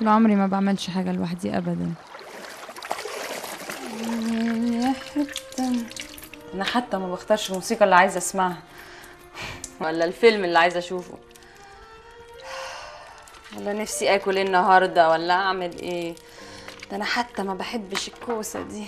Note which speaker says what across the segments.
Speaker 1: طول عمري ما بعملش حاجة لوحدي أبدا
Speaker 2: يا حتة أنا حتى ما بختارش الموسيقى اللي عايزة أسمعها ولا الفيلم اللي عايزة أشوفه ولا نفسي آكل إيه النهاردة ولا أعمل إيه ده أنا حتى ما بحبش الكوسة دي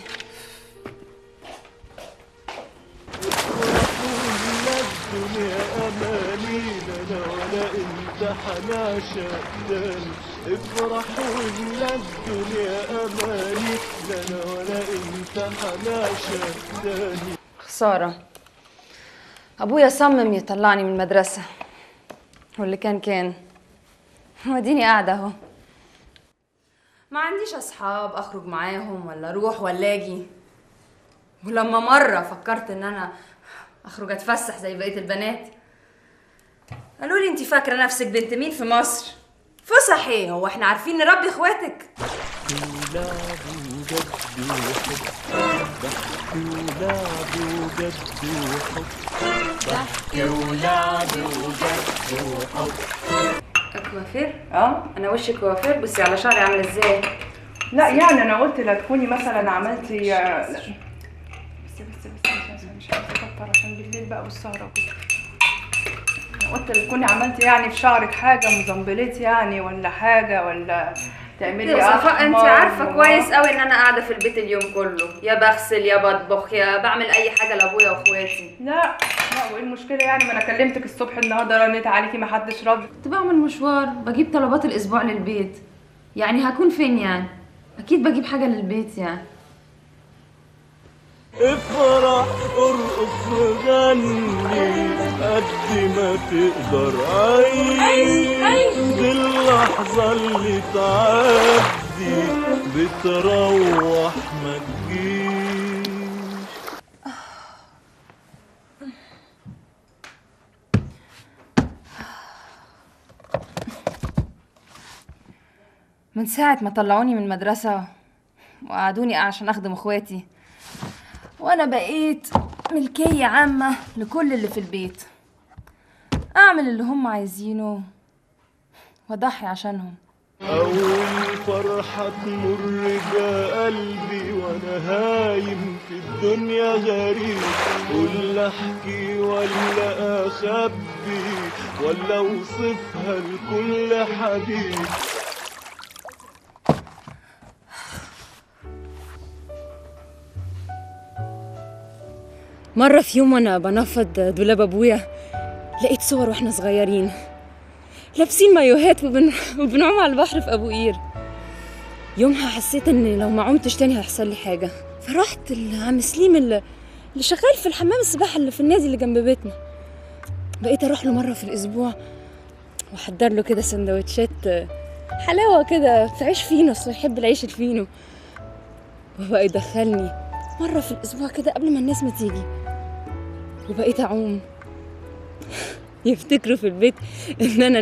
Speaker 3: الدنيا أمانينا لا ولا انت حناشا داني افرح وإن الدنيا أماني لا لا ولا انت حناشا داني
Speaker 2: خسارة أبويا صمم يطلعني من المدرسة واللي كان كان وديني قاعدة أهو ما عنديش أصحاب أخرج معاهم ولا أروح ولا أجي ولما مرة فكرت إن أنا أخرج أتفسح زي بقية البنات قالوا لي أنت فاكرة نفسك بنت مين في مصر؟ فسح إيه؟ هو إحنا عارفين نربي إخواتك؟
Speaker 3: ولعب وجد وحب ضحك ولعب وجد وحب
Speaker 2: كوافير؟ اه أنا وشي كوافير بصي على شعري عاملة إزاي؟
Speaker 4: لا يعني انا قلت لا تكوني مثلا عملتي لا. بس بس بس مش عايزه مش عايزه اكتر عشان بالليل بقى والسهره وكده انا قلت لا تكوني عملتي يعني في شعرك حاجه مزمبلات يعني ولا حاجه ولا تعملي
Speaker 2: يا صفاء انت
Speaker 4: أحمر
Speaker 2: عارفه
Speaker 4: وما-
Speaker 2: كويس قوي ان انا قاعده في البيت اليوم كله يا بغسل يا بطبخ يا بعمل اي حاجه لابويا واخواتي
Speaker 4: لا لا وايه المشكله يعني ما انا كلمتك الصبح النهارده رنيت عليكي ما حدش رد
Speaker 1: كنت بعمل مشوار بجيب طلبات الأسبوع للبيت يعني هكون فين يعني أكيد بجيب حاجة للبيت يعني
Speaker 3: افرح ارقص وغني قد ما تقدر عيش دي اللحظة اللي تعدي بتروح ما تجيش
Speaker 2: من ساعه ما طلعوني من المدرسه وقعدوني عشان اخدم اخواتي وانا بقيت ملكيه عامه لكل اللي في البيت اعمل اللي هم عايزينه واضحي عشانهم
Speaker 3: أول فرحة تمر جا قلبي وأنا هايم في الدنيا غريب ولا أحكي ولا أخبي ولا أوصفها لكل حبيب
Speaker 2: مرة في يوم وانا بنفض دولاب ابويا لقيت صور واحنا صغيرين لابسين مايوهات وبن... وبنعوم على البحر في ابو قير يومها حسيت ان لو ما عمتش تاني هيحصل لي حاجة فرحت لعم سليم اللي, اللي شغال في الحمام السباحة اللي في النادي اللي جنب بيتنا بقيت اروح له مرة في الاسبوع واحضر له كده سندوتشات حلاوة كده في عيش فينو اصل يحب العيش الفينو وبقى يدخلني مرة في الأسبوع كده قبل ما الناس ما تيجي وبقيت أعوم يفتكروا في البيت إن أنا